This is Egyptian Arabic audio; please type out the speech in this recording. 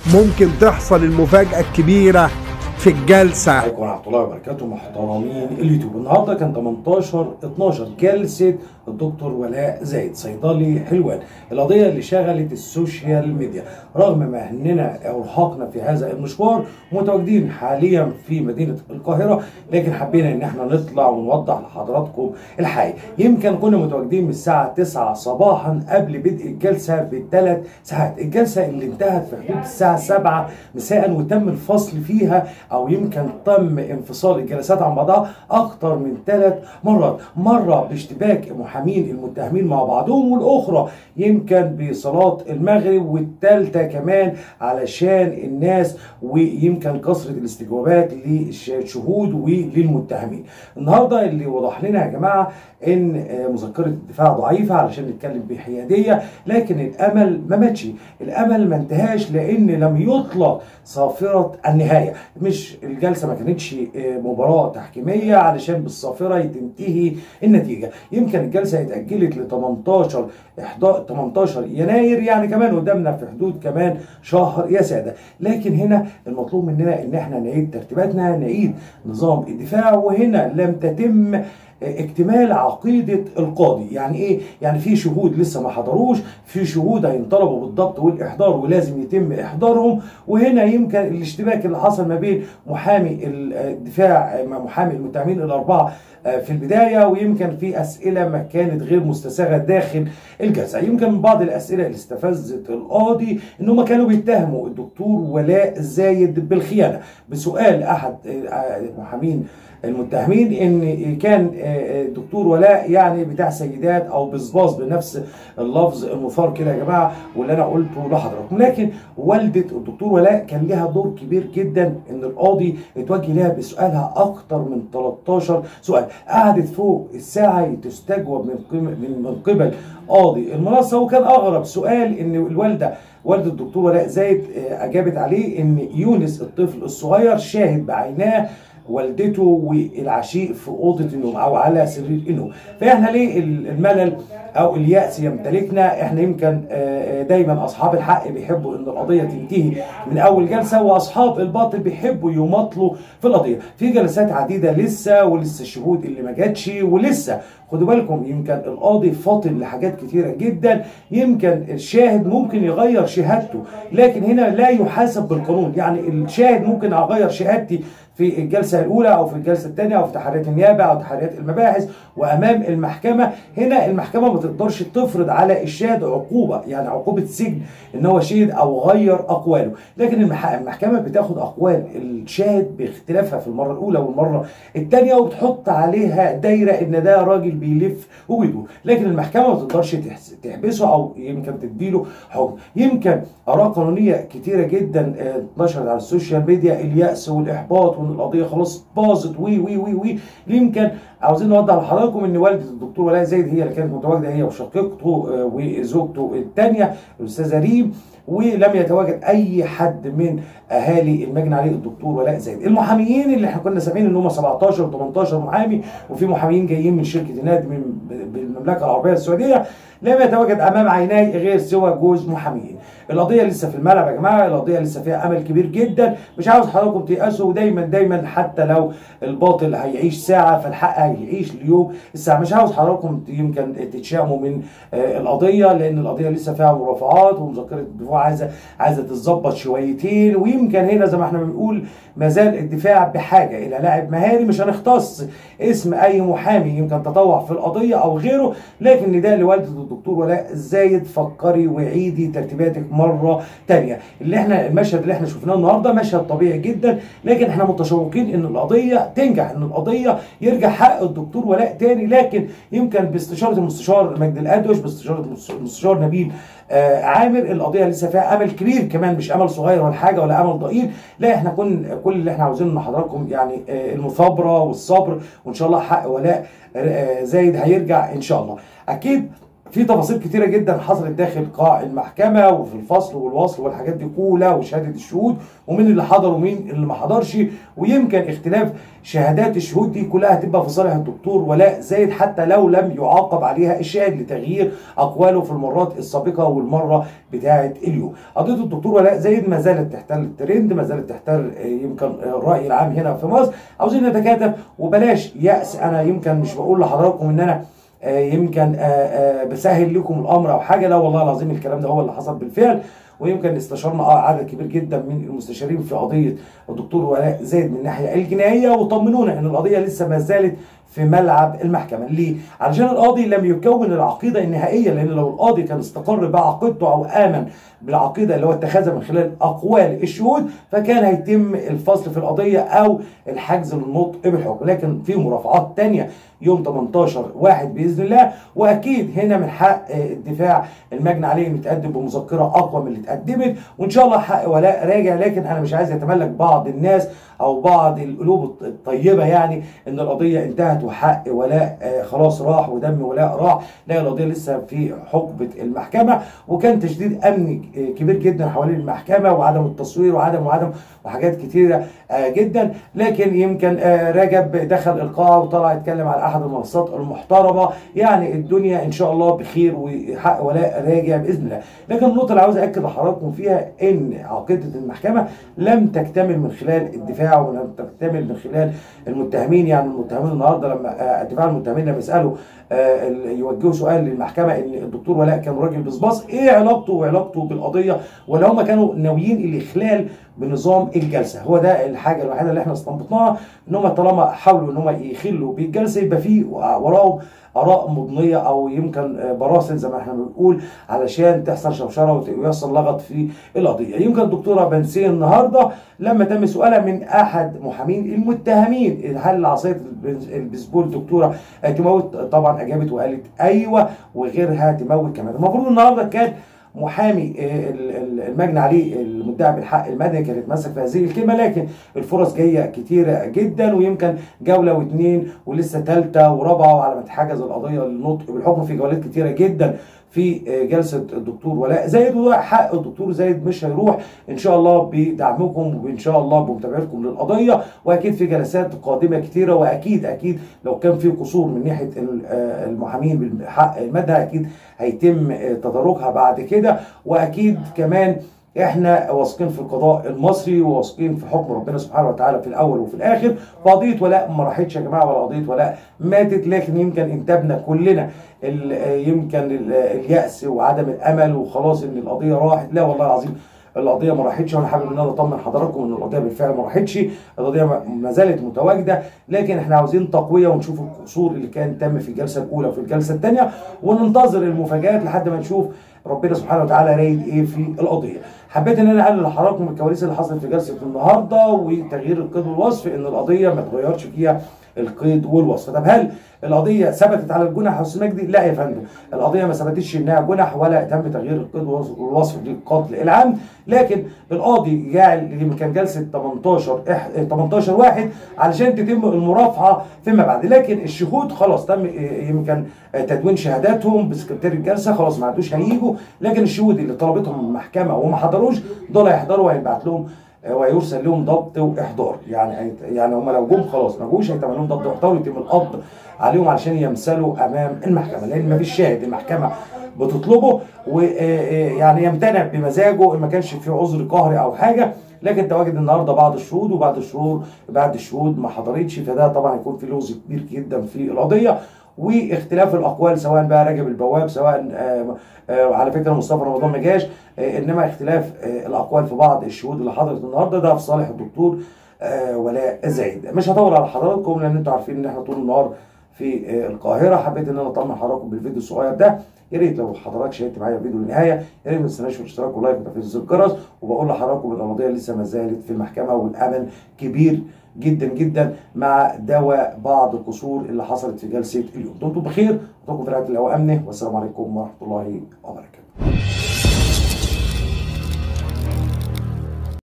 ممكن تحصل المفاجأة الكبيرة في الجلسة عليكم ورحمه الله وبركاته محترمين اليوتيوب النهارده كان 18 12 جلسه الدكتور ولاء زايد صيدلي حلوان القضيه اللي شغلت السوشيال ميديا رغم ما اننا ارهقنا في هذا المشوار متواجدين حاليا في مدينه القاهره لكن حبينا ان احنا نطلع ونوضح لحضراتكم الحقيقه يمكن كنا متواجدين من الساعه 9 صباحا قبل بدء الجلسه بثلاث ساعات الجلسه اللي انتهت في حدود الساعه 7 مساء وتم الفصل فيها او يمكن تم انفصال الجلسات عن بعضها اكتر من ثلاث مرات مره باشتباك محامين المتهمين مع بعضهم والاخرى يمكن بصلاه المغرب والثالثه كمان علشان الناس ويمكن كثره الاستجوابات للشهود وللمتهمين النهارده اللي وضح لنا يا جماعه ان مذكره الدفاع ضعيفه علشان نتكلم بحياديه لكن الامل ما ماتش الامل ما انتهاش لان لم يطلق صافره النهايه مش الجلسه ما كانتش مباراه تحكيميه علشان بالصافره تنتهي النتيجه يمكن الجلسه اتاجلت ل 18 18 يناير يعني كمان قدامنا في حدود كمان شهر يا ساده لكن هنا المطلوب مننا ان احنا نعيد ترتيباتنا نعيد نظام الدفاع وهنا لم تتم اكتمال عقيدة القاضي يعني ايه يعني في شهود لسه ما حضروش في شهود هينطلبوا بالضبط والاحضار ولازم يتم احضارهم وهنا يمكن الاشتباك اللي حصل ما بين محامي الدفاع محامي المتهمين الاربعه في البدايه ويمكن في اسئله ما كانت غير مستساغه داخل الجلسه يمكن من بعض الاسئله اللي استفزت القاضي ان هم كانوا بيتهموا الدكتور ولاء زايد بالخيانه بسؤال احد محامين المتهمين ان كان الدكتور ولاء يعني بتاع سيدات او بصباص بنفس اللفظ المثار كده يا جماعه واللي انا قلته لحضراتكم لكن والده الدكتور ولاء كان لها دور كبير جدا ان القاضي اتوجه لها بسؤالها اكتر من 13 سؤال قعدت فوق الساعه تستجوب من من قبل قاضي المنصه وكان اغرب سؤال ان الوالده والده الدكتور ولاء زايد اجابت عليه ان يونس الطفل الصغير شاهد بعيناه والدته والعشيق في اوضه النوم او على سرير النوم فاحنا ليه الملل او الياس يمتلكنا احنا يمكن دايما اصحاب الحق بيحبوا ان القضيه تنتهي من اول جلسه واصحاب الباطل بيحبوا يماطلوا في القضيه في جلسات عديده لسه ولسه الشهود اللي ما جاتش ولسه خدوا بالكم يمكن القاضي فاطن لحاجات كتيره جدا يمكن الشاهد ممكن يغير شهادته لكن هنا لا يحاسب بالقانون يعني الشاهد ممكن اغير شهادتي في الجلسه الاولى او في الجلسه الثانيه او في تحريات النيابه او تحريات المباحث وامام المحكمه هنا المحكمه ما تقدرش تفرض على الشاهد عقوبه يعني عقوبه سجن ان هو شهد او غير اقواله لكن المحكمه بتاخد اقوال الشاهد باختلافها في المره الاولى والمره الثانيه وبتحط عليها دايره ان ده راجل بيلف وبيدور لكن المحكمه ما تقدرش تحبسه او يمكن تديله حكم يمكن اراء قانونيه كتيره جدا اتنشرت على السوشيال ميديا الياس والاحباط وان القضيه خلاص باظت وي وي وي وي يمكن عاوزين نوضح لحضراتكم ان والده الدكتور ولاء زايد هي اللي كانت متواجده هي وشقيقته وزوجته الثانيه الاستاذه ريم ولم يتواجد اي حد من اهالي المجني عليه الدكتور ولاء زايد المحاميين اللي احنا كنا سامعين ان هم 17 و18 محامي وفي محاميين جايين من شركه نادي من بالمملكه العربيه السعوديه لم يتواجد امام عيناي غير سوى جوز محاميين القضيه لسه في الملعب يا جماعه القضيه لسه فيها امل كبير جدا مش عاوز حضراتكم تيأسوا ودايما دايما حتى لو الباطل هيعيش ساعه فالحق هيعيش اليوم الساعه مش عاوز حضراتكم يمكن تتشائموا من القضيه لان القضيه لسه فيها مرافعات ومذكره الدفاع عايزه عايزه تتظبط شويتين ويمكن هنا زي ما احنا بنقول ما زال الدفاع بحاجه الى لاعب مهاري مش هنختص اسم اي محامي يمكن تطوع في القضيه او غيره لكن نداء لوالده الدكتور ولاء زايد فكري وعيدي ترتيباتك مره تانية اللي احنا المشهد اللي احنا شفناه النهارده مشهد طبيعي جدا لكن احنا متشوقين ان القضيه تنجح ان القضيه يرجع حق الدكتور ولاء تاني لكن يمكن باستشاره المستشار مجدي الادوش باستشاره المستشار نبيل آه عامر القضيه لسه فيها امل كبير كمان مش امل صغير ولا حاجه ولا امل ضئيل لا احنا كن كل اللي احنا عاوزينه من حضراتكم يعني آه المثابره والصبر وان شاء الله حق ولاء آه زايد هيرجع ان شاء الله اكيد في تفاصيل كتيره جدا حصلت داخل قاع المحكمه وفي الفصل والوصل والحاجات دي كلها وشهاده الشهود ومين اللي حضر ومين اللي ما حضرش ويمكن اختلاف شهادات الشهود دي كلها هتبقى في صالح الدكتور ولاء زايد حتى لو لم يعاقب عليها الشاهد لتغيير اقواله في المرات السابقه والمره بتاعه اليوم. قضيه الدكتور ولاء زايد ما زالت تحتل الترند ما زالت تحتل يمكن الراي العام هنا في مصر عاوزين نتكاتف وبلاش يأس انا يمكن مش بقول لحضراتكم ان انا يمكن بسهل لكم الامر او حاجه لا والله العظيم الكلام ده هو اللي حصل بالفعل ويمكن استشرنا اه عدد كبير جدا من المستشارين في قضيه الدكتور ولاء زايد من الناحيه الجنائيه وطمنونا ان القضيه لسه ما زالت في ملعب المحكمه ليه؟ علشان القاضي لم يكون العقيده النهائيه لان لو القاضي كان استقر بعقيدته او امن بالعقيده اللي هو اتخذها من خلال اقوال الشهود فكان هيتم الفصل في القضيه او الحجز للنطق بالحكم لكن في مرافعات تانية يوم 18 واحد باذن الله واكيد هنا من حق الدفاع المجني عليه ان يتقدم بمذكره اقوى من اللي اتقدمت وان شاء الله حق ولاء راجع لكن انا مش عايز يتملك بعض الناس او بعض القلوب الطيبه يعني ان القضيه انتهت وحق ولاء خلاص راح ودم ولاء راح لا القضيه لسه في حقبه المحكمه وكان تشديد امني كبير جدا حوالين المحكمه وعدم التصوير وعدم وعدم وحاجات كتيره جدا لكن يمكن رجب دخل القاعه وطلع يتكلم على احد المنصات المحترمه يعني الدنيا ان شاء الله بخير وحق ولاء راجع باذن الله لكن النقطه اللي عاوز اكد لحضراتكم فيها ان عقيده المحكمه لم تكتمل من خلال الدفاع ولم تكتمل من خلال المتهمين يعني المتهمين النهارده لما الدفاع المتهمين لما يسالوا يوجهوا سؤال للمحكمه ان الدكتور ولاء كان راجل بصباص ايه علاقته وعلاقته بالقضيه ولا هم كانوا ناويين الاخلال بنظام الجلسه هو ده الحاجه الوحيده اللي احنا استنبطناها ان هم طالما حاولوا ان هم يخلوا بالجلسه يبقى في وراهم اراء مضنيه او يمكن براسل زي ما احنا بنقول علشان تحصل شوشره ويحصل لغط في القضيه يمكن الدكتوره بنسيه النهارده لما تم سؤالها من احد محامين المتهمين هل عصايه البيسبول دكتوره تموت طبعا اجابت وقالت ايوه وغيرها تموت كمان المفروض النهارده كان محامي المجني عليه المدعي بالحق المدني كان يتمسك في هذه الكلمه لكن الفرص جايه كتيره جدا ويمكن جوله واثنين ولسه ثالثه ورابعه وعلى ما تحجز القضيه للنطق بالحكم في جولات كتيره جدا في جلسه الدكتور ولاء زايد وحق الدكتور زايد مش هيروح ان شاء الله بدعمكم وان شاء الله بمتابعتكم للقضيه واكيد في جلسات قادمه كتيره واكيد اكيد لو كان في قصور من ناحيه المحامين بالحق المدني اكيد هيتم تداركها بعد كده واكيد كمان احنا واثقين في القضاء المصري وواثقين في حكم ربنا سبحانه وتعالى في الاول وفي الاخر قضيه ولاء ما راحتش يا جماعه ولا قضيه ولاء ماتت لكن يمكن انتابنا كلنا يمكن الياس وعدم الامل وخلاص ان القضيه راحت لا والله العظيم القضيه ما راحتش وانا حابب ان انا اطمن حضراتكم ان القضيه بالفعل ما راحتش القضيه ما زالت متواجده لكن احنا عاوزين تقويه ونشوف القصور اللي كان تم في الجلسه الاولى وفي الجلسه الثانيه وننتظر المفاجات لحد ما نشوف ربنا سبحانه وتعالى رايد ايه في القضيه حبيت ان انا اقلل لحضراتكم الكواليس اللي حصلت في جلسه النهارده وتغيير القيد والوصف ان القضيه ما اتغيرش فيها القيد والوصف طب هل القضيه ثبتت على الجنح حسن مجدي لا يا فندم القضيه ما ثبتتش انها جنح ولا تم تغيير القيد والوصف للقتل العام لكن القاضي جعل كان جلسه 18 18 واحد علشان تتم المرافعه فيما بعد لكن الشهود خلاص تم يمكن تدوين شهاداتهم بسكرتير الجلسه خلاص ما عادوش هيجوا لكن الشهود اللي طلبتهم المحكمه وما حضروش دول هيحضروا وهيبعت لهم ويرسل لهم ضبط واحضار يعني يعني هم لو جم خلاص ما جوش هيتعمل لهم ضبط واحضار ويتم القبض عليهم علشان يمثلوا امام المحكمه لان ما فيش شاهد المحكمه بتطلبه ويعني يمتنع بمزاجه ان ما كانش في عذر قهري او حاجه لكن تواجد النهارده بعض الشهود وبعض الشهور بعد الشهود ما حضرتش فده طبعا يكون في لغز كبير جدا في القضيه واختلاف الاقوال سواء بقى رجب البواب سواء آآ آآ على فكره مصطفى رمضان ما جاش انما اختلاف الاقوال في بعض الشهود اللي حضرت النهارده ده في صالح الدكتور ولاء زايد مش هطول على حضراتكم لان انتوا عارفين ان احنا طول النهار في القاهره حبيت ان انا اطمن حضراتكم بالفيديو الصغير ده يا ريت لو حضرتك شاهدت معايا الفيديو للنهايه يا ريت ما تنساش الاشتراك واللايك وتفعيل زر الجرس وبقول لحضراتكم ان القضيه لسه ما زالت في المحكمه والامل كبير جدا جدا مع دواء بعض القصور اللي حصلت في جلسه اليوم دمتم بخير اترككم في رعايه الله وامنه والسلام عليكم ورحمه الله وبركاته